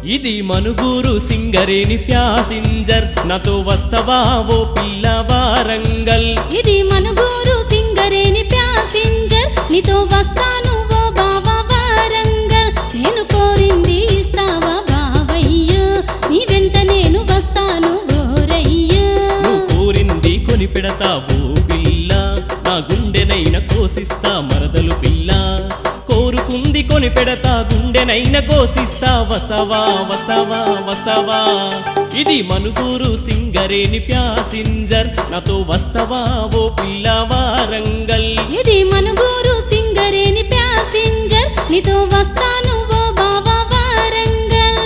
ఇది మనుగూరు సింగరేని ప్యాసింజర్ నాతో వస్తవా ఓ పిల్ల వారంగల్ ఇది మనుగూరు సింగరేని ప్యాసింజర్ నీతో వస్తాను ఓ బావా వారంగల్ నేను కోరింది ఇస్తావా బావయ్య నీ వెంట నేను వస్తాను ఓరయ్య నువ్వు కోరింది కొని పెడతావు పిల్ల నా గుండెనైన కోసిస్తా మరదలు పిల్ల కోరుకుంది కొని పెడతా గుండెనైన కోసిస్తా వస్తావా వస్తావా వస్తావా ఇది మనుగూరు సింగరేని ప్యాసింజర్ నాతో వస్తావా ఓ పిల్ల వారంగల్ ఇది మనుగూరు సింగరేని ప్యాసింజర్ నీతో వస్తాను ఓ బావా వారంగల్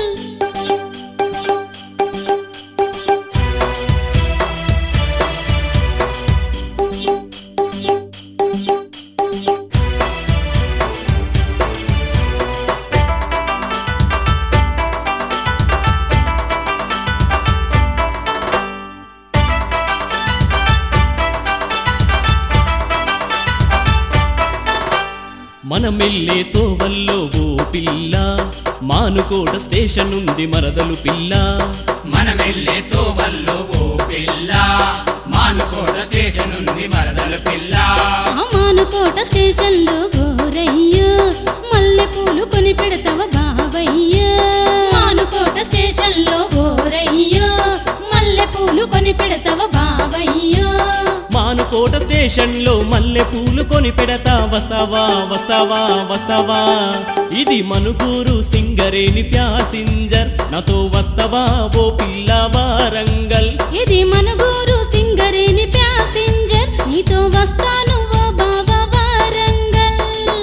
మనమెళ్ళే తోవల్లో ఓ పిల్ల మానుకోట స్టేషన్ ఉంది మరదలు పిల్ల మనమెళ్ళే తోవల్లో ఓ పిల్ల మానుకోట స్టేషన్ ఉంది మరదలు పిల్ల మానుకోట స్టేషన్లో గోరయ్య మల్లె పూలు కొని పెడతావ బావయ్య మానుకోట స్టేషన్లో గోరయ్య మల్లె పూలు కొని పెడతావ బావయ్య మానుకోట స్టేషన్లో మల్లె పూలు కొని పెడతా వస్తావా వస్తావా వస్తావా ఇది మనుగూరు సింగరేని ప్యాసింజర్ నాతో వస్తావా ఓ పిల్ల వారంగల్ ఇది మనుగూరు సింగరేని ప్యాసింజర్ నీతో వస్తాను ఓ బావా వారంగల్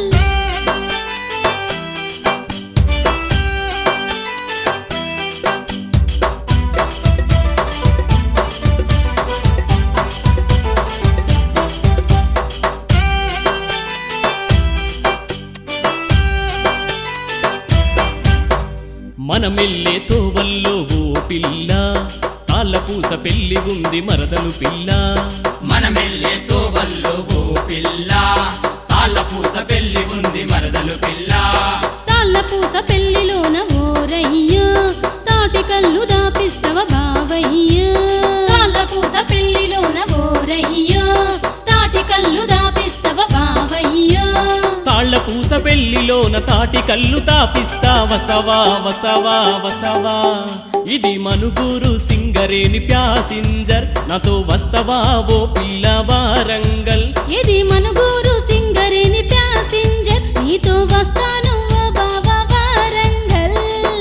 మనమెళ్ళే తోవల్లో ఓ పిల్ల తాళ్ళ పూస పెళ్లి ఉంది మరదలు పిల్ల మనమెళ్ళే తోవల్లో ఓ పిల్ల తాళ్ళ పూస పెళ్లి ఉంది మరదలు పిల్ల తాళ్ళ పూస పెళ్లిలోన ఓరయ్య తాటి కళ్ళు దాపిస్తవ బావయ్య తాళ్ళ పూస పెళ్లిలోన ఓరయ్య తాటి కళ్ళు దాపిస్తవ బావయ్య తాళ్ళ పూస పెళ్లిలోన తాటి కళ్ళు తాపిస్తా వస్తావా వస్తావా వస్తావా ఇది మనుగూరు సింగరేని ప్యాసింజర్ నాతో వస్తావా ఓ పిల్ల వారంగల్ ఇది మనుగూరు సింగరేని ప్యాసింజర్ నీతో వస్తాను ఓ బావా వారంగల్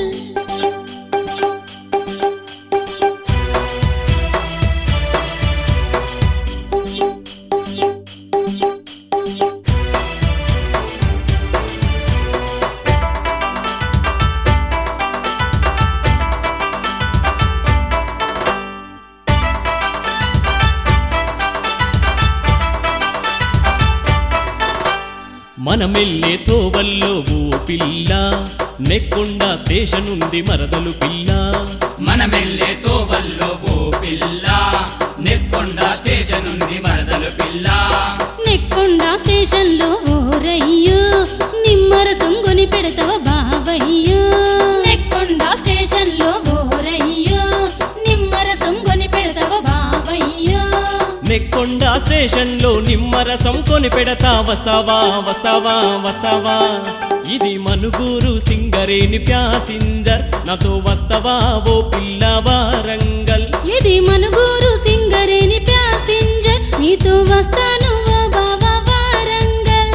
మనమెళ్ళే తోవల్లో ఓ పిల్ల నెక్కొండ స్టేషన్ ఉంది మరదలు పిల్ల మనమెళ్ళే తోవల్లో ఓ పిల్ల నెక్కొండ స్టేషన్ ఉంది మరదలు పిల్ల నెక్కొండ స్టేషన్లో ఓరయ్య నిమ్మరసం కొని పెడతావ బావయ్య నెక్కొండ స్టేషన్లో ఓరయ్య నిమ్మరసం కొని పెడతావ బావయ్య నెక్కొండ స్టేషన్లో నిమ్మరసం కొని పెడతా వస్తావా వస్తావా వస్తావా ఇది మనుగూరు సింగరేని ప్యాసింజర్ నాతో వస్తావా ఓ పిల్ల వారంగల్ ఇది మనుగూరు సింగరేని ప్యాసింజర్ నీతో వస్తాను ఓ బావా వారంగల్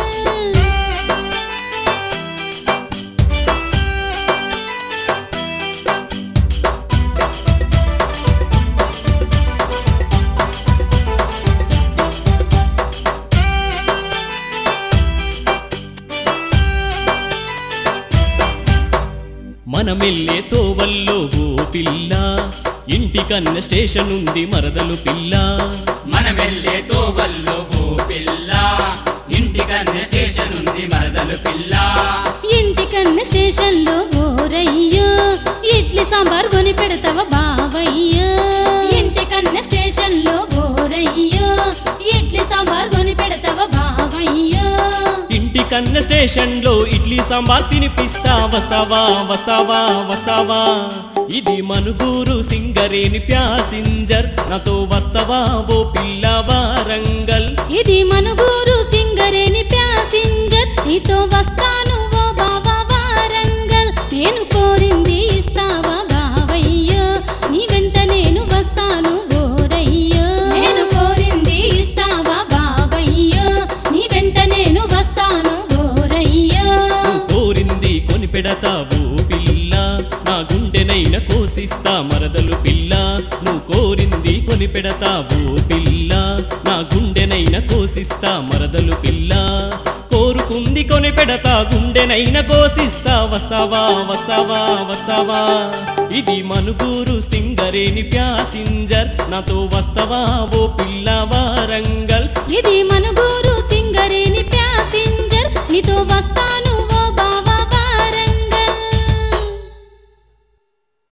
మనమెళ్ళే తోవల్లో ఓ పిల్ల ఇంటికన్న స్టేషన్ ఉంది మరదలు పిల్ల మనమెళ్ళే తోవల్లో ఓ పిల్ల ఇంటికన్నే స్టేషన్ ఉంది మరదలు పిల్ల ఇంటికన్న స్టేషన్లో ఓరయ్య ఇడ్లీ సాంబార్ కొని పెడతావ బావయ్య ఇంటికన్న స్టేషన్లో ఓరయ్య ఇడ్లీ సాంబార్ కొని పెడతావ బావయ్య ఇంటి కన్న స్టేషన్ లో ఇడ్లీ సాంబార్ తినిపిస్తా వస్తావా వస్తావా వస్తావా ఇది మనుగూరు సింగరేని ప్యాసింజర్ నాతో వస్తావా ఓ పిల్ల వారంగల్ ఇది మనుగూరు సింగరేని ప్యాసింజర్ నీతో వస్తాను ఓ బావా వారంగల్ నేను కోరింది ఇస్తావా బావయ్యో నీ వెంట నేను వస్తాను ఓరయ్యో నేను కోరింది ఇస్తావా బావయ్యో నీ వెంట నేను వస్తాను ఓరయ్యో నువ్వు కోరింది కొని పెడతావు పిల్ల నా గుండెనైన కోసిస్తా మరదలు పిల్ల నువ్వు కోరింది కొని పెడతావు పిల్ల నా గుండెనైన కోసిస్తా మరదలు పిల్ల కోరుకుంది కొని పెడతా గుండెనైన కోసిస్తా వస్తావా వస్తావా వస్తావా ఇది మనుగూరు సింగరేని ప్యాసింజర్ నాతో వస్తావా ఓ పిల్ల వారంగల్ ఇది